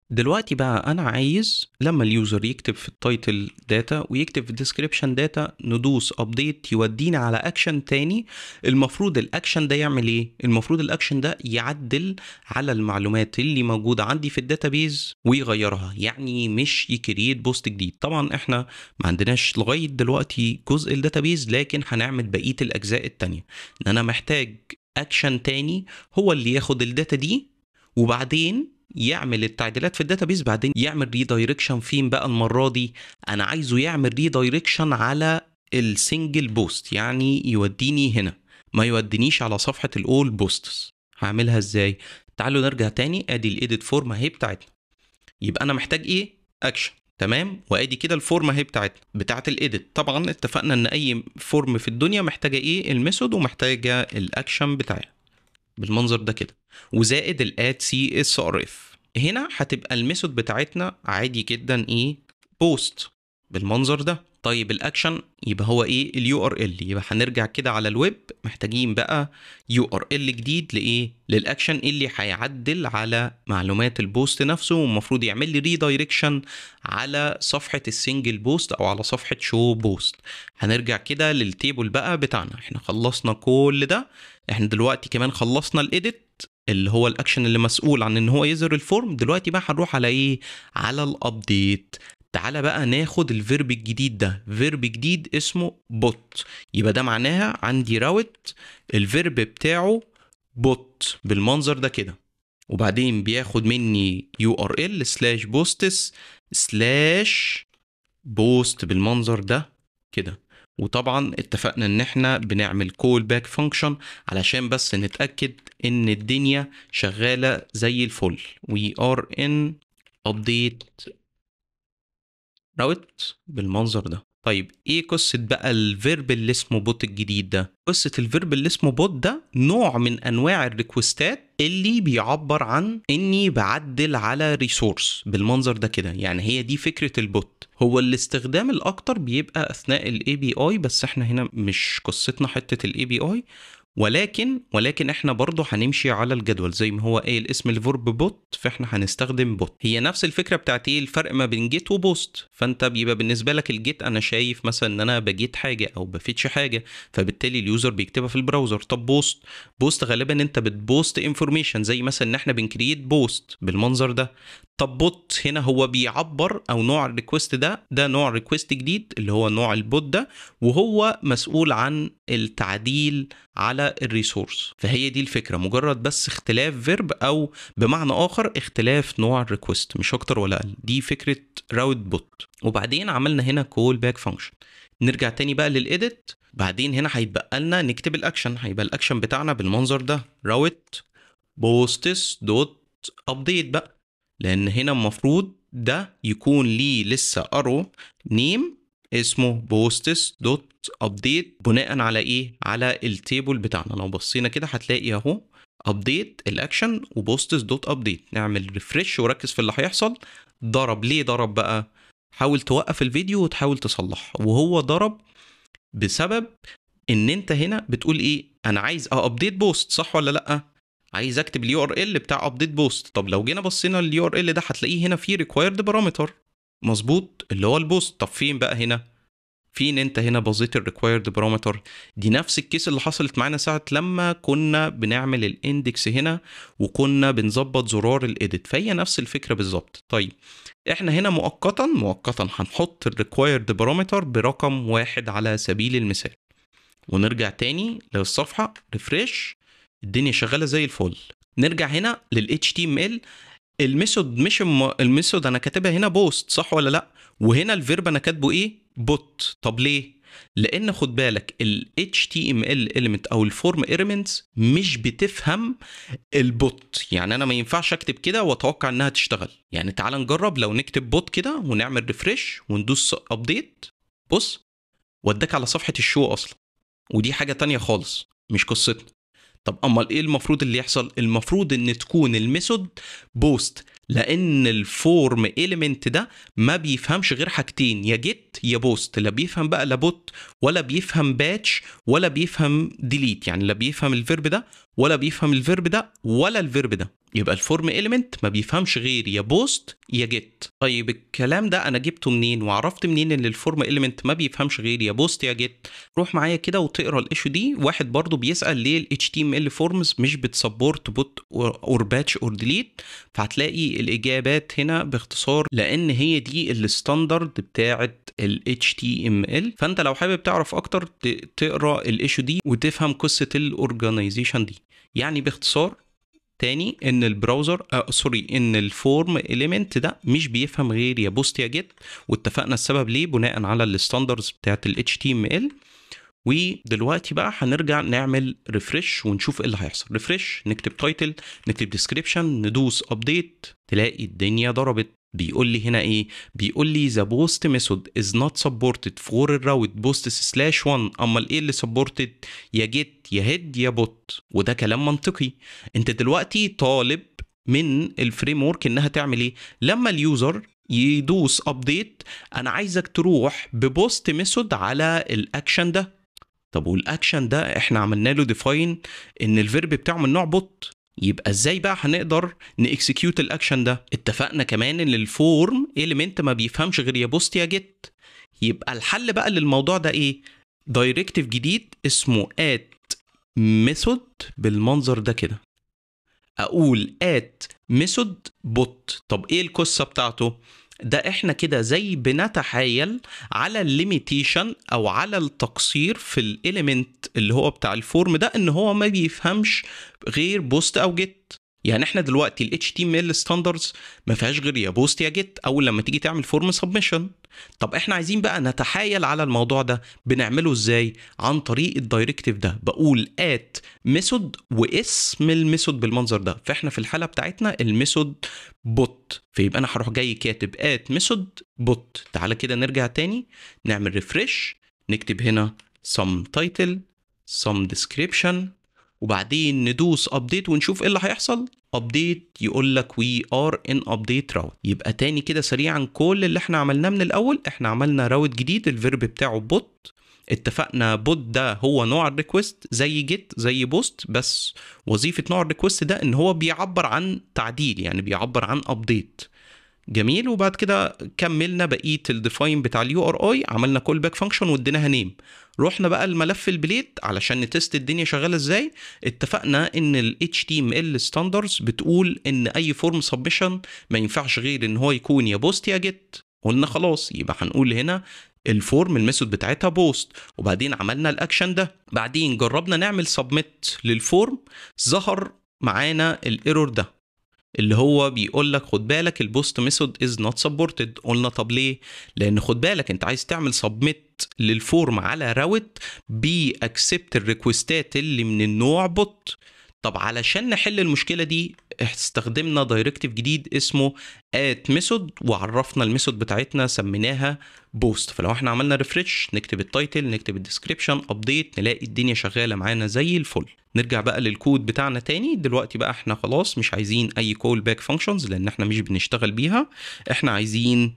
دلوقتي بقى انا عايز لما اليوزر يكتب في التايتل داتا ويكتب في الديسكريبشن داتا ندوس ابديت يودينا على اكشن تاني المفروض الاكشن ده يعمل ايه المفروض الاكشن ده يعدل على المعلومات اللي موجوده عندي في الداتابيز ويغيرها يعني مش يكريت بوست جديد طبعا احنا ما عندناش لغايه دلوقتي جزء الداتابيز لكن هنعمل بقيه الاجزاء التانية ان انا محتاج اكشن تاني هو اللي ياخد الداتا دي وبعدين يعمل التعديلات في الداتابيز بعدين يعمل ريدايركشن فين بقى المره دي انا عايزه يعمل ريدايركشن على السنجل بوست يعني يوديني هنا ما يودينيش على صفحه الاول بوستس هعملها ازاي تعالوا نرجع تاني ادي الايديت فورم اهي بتاعتنا يبقى انا محتاج ايه اكشن تمام وادي كده الفورم اهي بتاعتنا بتاعت الايديت طبعا اتفقنا ان اي فورم في الدنيا محتاجه ايه الميثود ومحتاجه الاكشن بتاعها بالمنظر ده كده وزائد الاد سي اس ار اف هنا هتبقى الميثود بتاعتنا عادي جدا ايه بوست بالمنظر ده طيب الاكشن يبقى هو ايه اليو ار ال يبقى هنرجع كده على الويب محتاجين بقى يو ار ال جديد لايه للاكشن اللي هيعدل على معلومات البوست نفسه والمفروض يعمل لي ريدايركشن على صفحه السنجل بوست او على صفحه شو بوست هنرجع كده للتيبل بقى بتاعنا احنا خلصنا كل ده احنا دلوقتي كمان خلصنا الايديت اللي هو الاكشن اللي مسؤول عن ان هو يظهر الفورم دلوقتي بقى هنروح على ايه على الابديت تعالى بقى ناخد الفيرب الجديد ده فيرب جديد اسمه بوت يبقى ده معناها عندي راوت الفيرب بتاعه بوت بالمنظر ده كده وبعدين بياخد مني يو ار ال سلاش بوستس سلاش بوست بالمنظر ده كده وطبعا اتفقنا ان احنا بنعمل كول باك فانكشن علشان بس نتاكد ان الدنيا شغاله زي الفل وي ار ان ابديت راوت بالمنظر ده طيب ايه قصة بقى الفيرب اللي اسمه بوت الجديد ده؟ قصة الفيرب اللي اسمه بوت ده نوع من انواع الريكوستات اللي بيعبر عن اني بعدل على ريسورس بالمنظر ده كده يعني هي دي فكرة البوت هو الاستخدام الاكتر بيبقى اثناء الاي بي اي بس احنا هنا مش قصتنا حتة الاي بي اي ولكن ولكن احنا برضه هنمشي على الجدول زي ما هو قايل اسم الفورب بوت فاحنا هنستخدم بوت هي نفس الفكره بتاعت ايه الفرق ما بين جيت وبوست فانت بيبقى بالنسبه لك الجيت انا شايف مثلا ان انا بجيت حاجه او بفتش حاجه فبالتالي اليوزر بيكتبها في البراوزر طب بوست بوست غالبا انت بتبوست انفورميشن زي مثلا ان احنا بنكريت بوست بالمنظر ده طب بوت هنا هو بيعبر او نوع الريكوست ده ده نوع ريكوست جديد اللي هو نوع البوت ده وهو مسؤول عن التعديل على الريسورس فهي دي الفكره مجرد بس اختلاف فيرب او بمعنى اخر اختلاف نوع الريكوست مش اكتر ولا اقل دي فكره راوت بوت وبعدين عملنا هنا كول باك فانكشن نرجع تاني بقى للايديت بعدين هنا هيتبقى لنا نكتب الاكشن هيبقى الاكشن بتاعنا بالمنظر ده راوت بوستس دوت ابديت بقى لان هنا المفروض ده يكون ليه لسه ارو نيم اسمه بوستس دوت ابديت بناء على ايه على التيبل بتاعنا لو بصينا كده هتلاقي اهو ابديت الاكشن وبوستس دوت ابديت نعمل ريفرش وركز في اللي هيحصل ضرب ليه ضرب بقى حاول توقف الفيديو وتحاول تصلح وهو ضرب بسبب ان انت هنا بتقول ايه انا عايز ابديت بوست صح ولا لا عايز اكتب اليو ار ال بتاع ابديت بوست طب لو جينا بصينا لليو ار ال ده هتلاقيه هنا في ريكوايرد بارامتر مظبوط اللي هو البوست طب فين بقى هنا فين انت هنا بسيط الريكوايرد بارامتر دي نفس الكيس اللي حصلت معانا ساعه لما كنا بنعمل الاندكس هنا وكنا بنظبط زرار الايديت فهي نفس الفكره بالظبط طيب احنا هنا مؤقتا مؤقتا هنحط الريكوايرد بارامتر برقم واحد على سبيل المثال ونرجع تاني للصفحه ريفريش الدنيا شغاله زي الفل نرجع هنا لل HTML الميثود مش الم... الميثود انا كاتبها هنا بوست صح ولا لا وهنا الفيرب انا كاتبه ايه بوت طب ليه لان خد بالك ال HTML element او الفورم elements مش بتفهم البوت يعني انا ما ينفعش اكتب كده واتوقع انها تشتغل يعني تعال نجرب لو نكتب بوت كده ونعمل ريفرش وندوس ابديت بص وداك على صفحه الشو اصلا ودي حاجه تانية خالص مش قصتنا طب امال ايه المفروض اللي يحصل المفروض ان تكون الميثود بوست لان الفورم اليمنت ده ما بيفهمش غير حاجتين يا جيت يا بوست لا بيفهم بقى لا بوت ولا بيفهم باتش ولا بيفهم ديليت يعني لا بيفهم الفيرب ده ولا بيفهم الفيرب ده ولا الفيرب ده يبقى الفورم اليمنت ما بيفهمش غير يا بوست يا جيت طيب الكلام ده انا جبته منين وعرفت منين ان الفورم اليمنت ما بيفهمش غير يا بوست يا جيت روح معايا كده وتقرا الايشو دي واحد برضو بيسال ليه ال HTML فورمز مش بتسبورت بوت اور باتش اور ديليت فهتلاقي الاجابات هنا باختصار لان هي دي الستاندرد بتاعه ال HTML فانت لو حابب تعرف اكتر تقرا الايشو دي وتفهم قصه الاورجانيزيشن دي يعني باختصار تاني ان البراوزر آه سوري ان الفورم اليمنت ده مش بيفهم غير يا بوست يا جيت واتفقنا السبب ليه بناء على الستاندرز بتاعت ال HTML ودلوقتي بقى هنرجع نعمل ريفرش ونشوف ايه اللي هيحصل ريفرش نكتب تايتل نكتب ديسكريبشن ندوس ابديت تلاقي الدنيا ضربت بيقول لي هنا ايه بيقول لي the post method is not supported for الراوت بوست سلاش 1 امال ايه اللي supported يا جيت يا هيد يا بوت وده كلام منطقي انت دلوقتي طالب من الفريم ورك انها تعمل ايه لما اليوزر يدوس ابديت انا عايزك تروح ببوست ميثود على الاكشن ده طب والاكشن ده احنا عملنا له ديفاين ان الفيرب بتاعه من نوع بوت يبقى ازاي بقى هنقدر نكسكيوت الاكشن ده اتفقنا كمان ان الفورم اليمنت ما بيفهمش غير يا بوست يا جيت يبقى الحل بقى للموضوع ده ايه دايركتيف جديد اسمه ات ميثود بالمنظر ده كده اقول ات ميثود بوت طب ايه القصه بتاعته ده احنا كده زي بنتحايل على الليميتيشن او على التقصير في الاليمنت اللي هو بتاع الفورم ده ان هو ما بيفهمش غير بوست او جيت يعني احنا دلوقتي ال HTML ستاندردز ما فيهاش غير يا بوست يا جيت اول لما تيجي تعمل فورم سبمشن طب احنا عايزين بقى نتحايل على الموضوع ده بنعمله ازاي عن طريق الدايركتيف ده بقول ات ميثود واسم الميثود بالمنظر ده فاحنا في الحاله بتاعتنا الميثود بوت فيبقى انا هروح جاي كاتب ات ميثود بوت تعالى كده نرجع تاني نعمل ريفرش نكتب هنا some title some description وبعدين ندوس ابديت ونشوف ايه اللي هيحصل ابديت يقول لك وي ار ان ابديت راوت يبقى تاني كده سريعا كل اللي احنا عملناه من الاول احنا عملنا راوت جديد الفيرب بتاعه بوت اتفقنا بوت ده هو نوع الريكوست زي جيت زي بوست بس وظيفه نوع الريكوست ده ان هو بيعبر عن تعديل يعني بيعبر عن ابديت جميل وبعد كده كملنا بقيه الديفاين بتاع اليو ار اي عملنا كول باك فانكشن واديناها نيم رحنا بقى الملف البليت علشان نتست الدنيا شغاله ازاي اتفقنا ان ال HTML standards بتقول ان اي فورم سبمشن ما ينفعش غير ان هو يكون يا بوست يا جيت قلنا خلاص يبقى هنقول هنا الفورم الميثود بتاعتها بوست وبعدين عملنا الاكشن ده بعدين جربنا نعمل سبميت للفورم ظهر معانا الايرور ده اللي هو بيقول لك خد بالك البوست ميثود از نوت سبورتد قلنا طب ليه لان خد بالك انت عايز تعمل سبميت للفورم على راوت بيأكسبت الريكوستات اللي من النوع بوت طب علشان نحل المشكله دي استخدمنا دايركتيف جديد اسمه ات ميثود وعرفنا الميثود بتاعتنا سميناها بوست فلو احنا عملنا ريفريش نكتب التايتل نكتب الديسكريبشن ابديت نلاقي الدنيا شغاله معانا زي الفل نرجع بقى للكود بتاعنا تاني دلوقتي بقى احنا خلاص مش عايزين اي كول باك فانكشنز لان احنا مش بنشتغل بيها احنا عايزين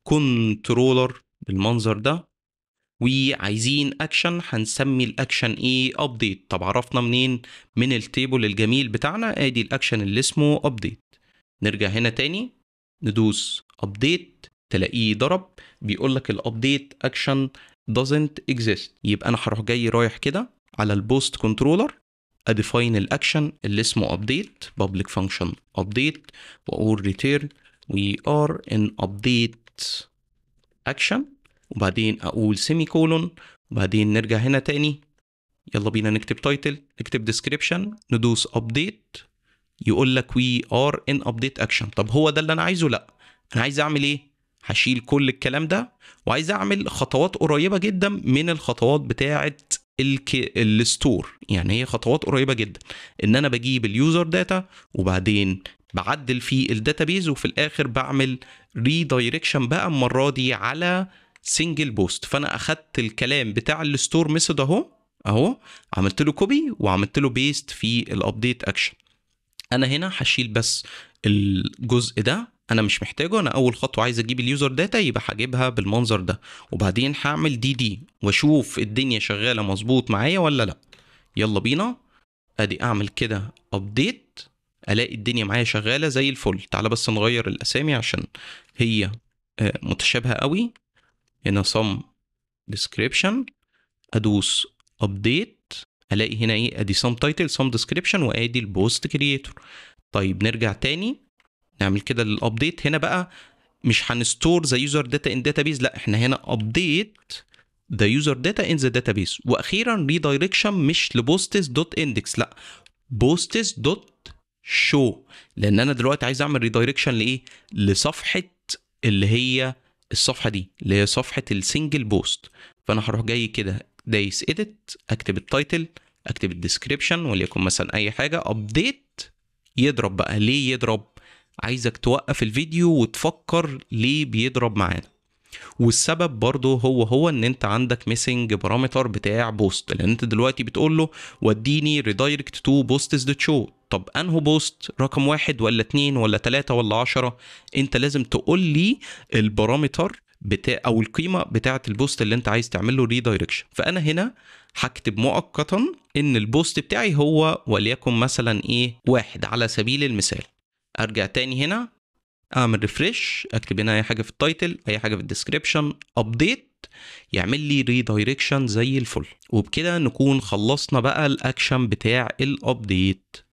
كنترولر بالمنظر ده وعايزين اكشن هنسمي الاكشن ايه ابديت طب عرفنا منين من التيبل الجميل بتاعنا ادي الاكشن اللي اسمه ابديت نرجع هنا تاني ندوس ابديت تلاقيه ضرب بيقول لك الابديت اكشن doesn't exist يبقى انا هروح جاي رايح كده على البوست كنترولر اديفاين الاكشن اللي اسمه ابديت public function update واقول return we are in update action وبعدين اقول سيمي كولون وبعدين نرجع هنا تاني يلا بينا نكتب تايتل نكتب ديسكريبشن ندوس ابديت يقول لك وي ار ان ابديت اكشن طب هو ده اللي انا عايزه لا انا عايز اعمل ايه هشيل كل الكلام ده وعايز اعمل خطوات قريبه جدا من الخطوات بتاعه الك... الستور يعني هي خطوات قريبه جدا ان انا بجيب اليوزر داتا وبعدين بعدل في الداتابيز وفي الاخر بعمل ريدايركشن بقى المره دي على سنجل بوست فانا اخدت الكلام بتاع الستور ميثود اهو اهو عملت له كوبي وعملت له بيست في الابديت اكشن انا هنا هشيل بس الجزء ده انا مش محتاجه انا اول خطوه عايز اجيب اليوزر داتا يبقى هجيبها بالمنظر ده وبعدين هعمل دي دي واشوف الدنيا شغاله مظبوط معايا ولا لا يلا بينا ادي اعمل كده ابديت الاقي الدنيا معايا شغاله زي الفل تعالى بس نغير الاسامي عشان هي آه، متشابهه قوي هنا صم description ادوس ابديت الاقي هنا ايه ادي سم تايتل سم description وادي البوست كرييتور طيب نرجع تاني نعمل كده للابديت هنا بقى مش هنستور ذا يوزر داتا ان داتابيز لا احنا هنا ابديت ذا يوزر داتا ان ذا داتابيز واخيرا ريدايركشن مش لبوستس دوت اندكس لا بوستس دوت شو لان انا دلوقتي عايز اعمل ريدايركشن لايه لصفحه اللي هي الصفحه دي اللي هي صفحه السنجل بوست فانا هروح جاي كده دايس اديت اكتب التايتل اكتب الديسكريبشن وليكن مثلا اي حاجه ابديت يضرب بقى ليه يضرب عايزك توقف الفيديو وتفكر ليه بيضرب معانا والسبب برضه هو هو ان انت عندك ميسنج بارامتر بتاع بوست لان انت دلوقتي بتقول له وديني ريدايركت تو بوستس دوت شو طب انهو بوست رقم واحد ولا اتنين ولا تلاتة ولا عشرة انت لازم تقول لي البارامتر بتاع او القيمه بتاعه البوست اللي انت عايز تعمل له ريدايركشن فانا هنا هكتب مؤقتا ان البوست بتاعي هو وليكن مثلا ايه واحد على سبيل المثال ارجع تاني هنا اعمل ريفرش اكتب هنا اي حاجه في التايتل اي حاجه في الديسكريبشن ابديت يعمل لي ريدايركشن زي الفل وبكده نكون خلصنا بقى الاكشن بتاع الابديت